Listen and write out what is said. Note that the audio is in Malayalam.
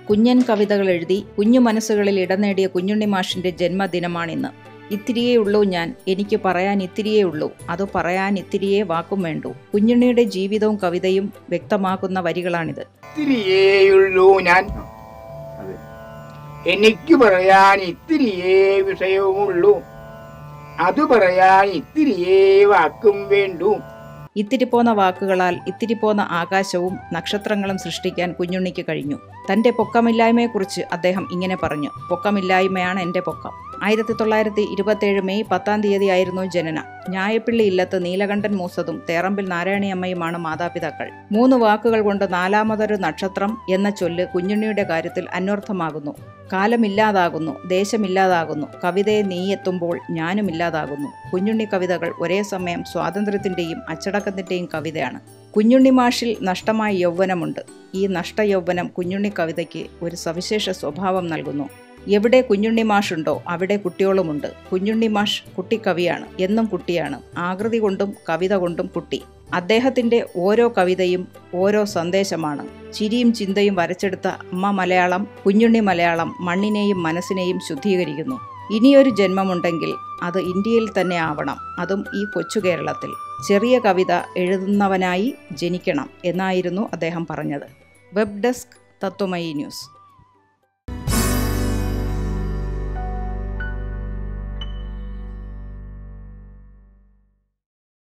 കുഞ്ഞൻ കവിതകൾ എഴുതി കുഞ്ഞു മനസ്സുകളിൽ ഇടം നേടിയ കുഞ്ഞുണ്ണി മാഷിന്റെ ജന്മദിനമാണിന്ന് ഇത്തിരിയേ ഉള്ളൂ ഞാൻ എനിക്ക് പറയാൻ ഇത്തിരിയേ ഉള്ളൂ അത് പറയാൻ ഇത്തിരിയേ വാക്കും വേണ്ടൂ കുഞ്ഞുണ്ണിയുടെ ജീവിതവും കവിതയും വ്യക്തമാക്കുന്ന വരികളാണിത് ഇത്തിരിയേയുള്ളൂ ഞാൻ അതെ. എനിക്ക് പറയാൻ ഇത്തിരിയേ വിഷയവുമുള്ളൂ അത് പറയാൻ ഇത്തിരിയേ വാക്കും വേണ്ടൂ ഇത്തിരി പോന്ന വാക്കുകളാൽ ഇത്തിരി പോന്ന ആകാശവും നക്ഷത്രങ്ങളും സൃഷ്ടിക്കാൻ കുഞ്ഞുണ്ണിക്ക് കഴിഞ്ഞു തന്റെ പൊക്കമില്ലായ്മയെക്കുറിച്ച് അദ്ദേഹം ഇങ്ങനെ പറഞ്ഞു പൊക്കമില്ലായ്മയാണ് എൻ്റെ പൊക്കം ആയിരത്തി തൊള്ളായിരത്തി ഇരുപത്തേഴ് മെയ് പത്താം തീയതിയായിരുന്നു ജനന ഞായപ്പിള്ളി ഇല്ലത്ത് നീലകണ്ഠൻ മൂസതും തേറമ്പിൽ നാരായണിയമ്മയുമാണ് മാതാപിതാക്കൾ മൂന്ന് വാക്കുകൾ കൊണ്ട് നാലാമതൊരു നക്ഷത്രം എന്ന ചൊല്ല് കുഞ്ഞുണ്ണിയുടെ കാര്യത്തിൽ അന്വർത്ഥമാകുന്നു കാലമില്ലാതാകുന്നു ദേശമില്ലാതാകുന്നു കവിതയെ നീയെത്തുമ്പോൾ ഞാനും ഇല്ലാതാകുന്നു കുഞ്ഞുണ്ണി കവിതകൾ ഒരേ സമയം സ്വാതന്ത്ര്യത്തിന്റെയും അച്ചടക്കത്തിന്റെയും കവിതയാണ് കുഞ്ഞുണ്ണി മാഷിൽ നഷ്ടമായ യൗവനമുണ്ട് ഈ നഷ്ട യൗവനം കുഞ്ഞുണ്ണി കവിതയ്ക്ക് ഒരു സവിശേഷ സ്വഭാവം നൽകുന്നു എവിടെ കുഞ്ഞുണ്ണി മാഷുണ്ടോ അവിടെ കുട്ടിയോളുമുണ്ട് കുഞ്ഞുണ്ണി മാഷ് കുട്ടിക്കവിയാണ് എന്നും കുട്ടിയാണ് ആകൃതി കൊണ്ടും കവിത കൊണ്ടും കുട്ടി അദ്ദേഹത്തിന്റെ ഓരോ കവിതയും ഓരോ സന്ദേശമാണ് ചിരിയും ചിന്തയും വരച്ചെടുത്ത അമ്മ മലയാളം കുഞ്ഞുണ്ണി മലയാളം മണ്ണിനെയും മനസ്സിനെയും ശുദ്ധീകരിക്കുന്നു ഇനിയൊരു ജന്മമുണ്ടെങ്കിൽ അത് ഇന്ത്യയിൽ തന്നെ ആവണം അതും ഈ കൊച്ചു കേരളത്തിൽ ചെറിയ കവിത എഴുതുന്നവനായി ജനിക്കണം എന്നായിരുന്നു അദ്ദേഹം പറഞ്ഞത് വെബ് ഡെസ്ക് തത്വമയി ന്യൂസ്